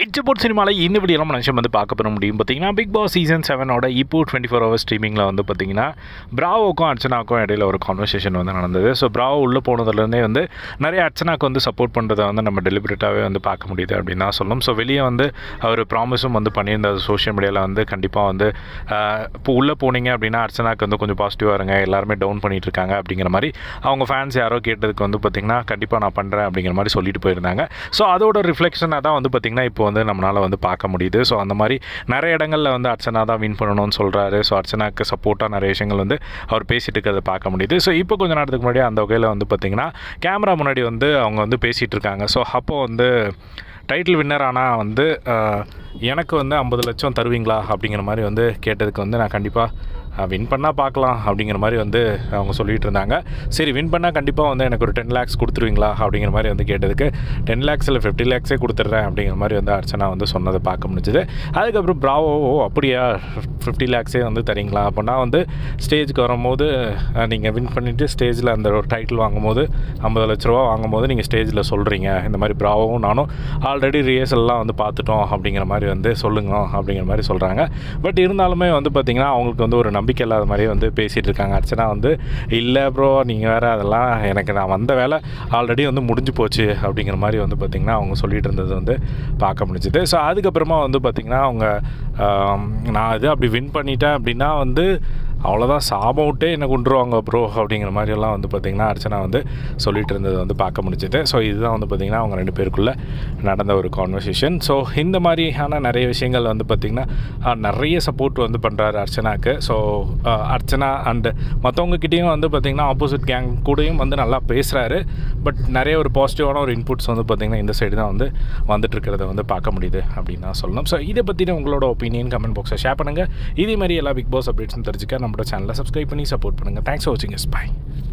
it's about சினிமாவில் இந்த வீடியோலாம் மனுஷன் வந்து பார்க்க பெற முடியும் பார்த்தீங்கன்னா பிக் பாஸ் சீசன் செவனோட இப்போ டுவெண்ட்டி ஃபோர் ஹவர்ஸ் ஸ்ட்ரீமிங்கில் வந்து பார்த்தீங்கன்னா பிராவோக்கும் அர்ச்சனாக்கும் இடையில ஒரு கான்வர்சேஷன் வந்து நடந்தது ஸோ பிராவோ உள்ளே போனதுலேருந்தே வந்து நிறைய அர்ச்சனாக்கு வந்து சப்போர்ட் பண்ணுறதை வந்து நம்ம டெலிபரேட்டாகவே வந்து பார்க்க முடியுது அப்படின்னு தான் சொல்லணும் ஸோ வெளியே வந்து அவர் ப்ராமிஸும் வந்து பண்ணியிருந்தார் சோஷியல் மீடியாவில் வந்து கண்டிப்பாக வந்து ஆஹ், இப்போ உள்ளே போனீங்க அப்படின்னா அர்ச்சனாக்கு வந்து கொஞ்சம் பாசிட்டிவாக இருங்க எல்லாருமே டவுன் பண்ணிட்டு இருக்காங்க அப்படிங்கிற மாதிரி அவங்க ஃபேன்ஸ் யாரோ கேட்டதுக்கு வந்து பார்த்திங்கன்னா கண்டிப்பாக நான் பண்ணுறேன் அப்படிங்கிற மாதிரி சொல்லிட்டு போயிருந்தாங்க ஸோ அதோட ரிஃப்ளெக்ஷனாக தான் வந்து பார்த்திங்கன்னா இப்போ வந்து நம்மளால் வந்து பார்க்க முடியுது ஸோ அந்த மாதிரி நிறைய இடங்களில் வந்து அர்ச்சனா தான் வின் பண்ணணும்னு சொல்கிறாரு ஸோ அர்ச்சனாக்கு சப்போர்ட்டாக நிறைய விஷயங்கள் வந்து அவர் பேசிட்டு இருக்கிறத பார்க்க முடியுது ஸோ இப்போ கொஞ்ச நேரத்துக்கு முன்னாடி அந்த வகையில் வந்து பார்த்திங்கன்னா கேமரா முன்னாடி வந்து அவங்க வந்து பேசிகிட்டு இருக்காங்க ஸோ அப்போ வந்து டைட்டில் வின்னர் ஆனால் வந்து ஆஹ், எனக்கு வந்து ஐம்பது லட்சம் தருவீங்களா அப்படிங்கிற மாதிரி வந்து கேட்டதுக்கு வந்து நான் கண்டிப்பாக வின் பண்ணால் பார்க்கலாம் அப்படிங்கிற மாதிரி வந்து அவங்க சொல்லிட்டு இருந்தாங்க சரி வின் பண்ணால் கண்டிப்பாக வந்து எனக்கு ஒரு டென் லேக்ஸ் கொடுத்துருவீங்களா அப்படிங்கிற மாதிரி வந்து கேட்டதுக்கு டென் லேக்ஸ் இல்லை ஃபிஃப்டி லேக்ஸே கொடுத்துட்றேன் அப்படிங்கிற மாதிரி வந்து அர்ச்சனா வந்து சொன்னதை பார்க்க முடிஞ்சுது அதுக்கப்புறம் ப்ராவோ ஓ அப்படியா ஃபிஃப்டி லேக்ஸே வந்து தரீங்களா அப்படின்னா வந்து ஸ்டேஜ்க்கு வரும்போது நீங்கள் வின் பண்ணிவிட்டு ஸ்டேஜில் அந்த ஒரு டைட்டில் வாங்கும்போது ஐம்பது லட்ச ரூபா வாங்கும்போது நீங்கள் ஸ்டேஜில் சொல்கிறீங்க இந்த மாதிரி ப்ராவோவும் நானும் ஆல்ரெடி ரிஹர்சல்லாம் வந்து பார்த்துட்டோம் அப்படிங்கிற மாதிரி வந்து சொல்லுங்க அப்படிங்கிற மாதிரி சொல்கிறாங்க பட் இருந்தாலுமே வந்து பார்த்திங்கன்னா அவங்களுக்கு வந்து ஒரு நம்பிக்கை இல்லாத மாதிரியே வந்து பேசிகிட்டு இருக்காங்க அர்ச்சனா வந்து இல்லை ப்ரோ நீங்கள் வேறு அதெல்லாம் எனக்கு நான் வந்த வேலை ஆல்ரெடி வந்து முடிஞ்சு போச்சு அப்படிங்கிற மாதிரி வந்து பார்த்திங்கன்னா அவங்க சொல்லிட்டு இருந்தது வந்து பார்க்க முடிஞ்சுது ஸோ அதுக்கப்புறமா வந்து பார்த்திங்கன்னா அவங்க ஆம், நான் இது அப்படி வின் பண்ணிட்டேன் அப்படின்னா வந்து அவ்வளோதான் சாபம் விட்டே என்னை கொண்டுருவாங்க ப்ரோ அப்படிங்கிற மாதிரியெல்லாம் வந்து பார்த்திங்கன்னா அர்ச்சனா வந்து சொல்லிட்டு இருந்தது வந்து பார்க்க முடிஞ்சுது ஸோ இதுதான் வந்து பார்த்திங்கன்னா அவங்க ரெண்டு பேருக்குள்ளே நடந்த ஒரு கான்வர்சேஷன் ஸோ இந்த மாதிரியான நிறைய விஷயங்கள் வந்து பார்த்திங்கன்னா ஆஹ், நிறைய சப்போர்ட் வந்து பண்ணுறாரு அர்ச்சனாக்கு ஸோ அர்ச்சனா அண்டு மற்றவங்கக்கிட்டேயும் வந்து பார்த்திங்கன்னா ஆப்போசிட் கேங் கூடயும் வந்து நல்லா பேசுகிறாரு பட் நிறைய ஒரு பாசிட்டிவான ஒரு இன்புட்ஸ் வந்து பார்த்திங்கன்னா இந்த சைடு தான் வந்து வந்துட்டு இருக்கிறத வந்து பார்க்க முடியுது அப்படின்னு தான் சொல்லணும் ஸோ இதை பற்றின உங்களோட ஒப்பீனியன் கமெண்ட் பாக்ஸை ஷேர் பண்ணுங்கள் இதே மாதிரி எல்லா பிக் பாஸ் அப்டேட்ஸும் தெரிஞ்சுக்க நம்மளோட சேனலை சப்ஸ்கிரைப் பண்ணி சப்போர்ட் பண்ணுங்கள் தேங்க்ஸ் ஃபார் வாட்சிங் எஸ் பை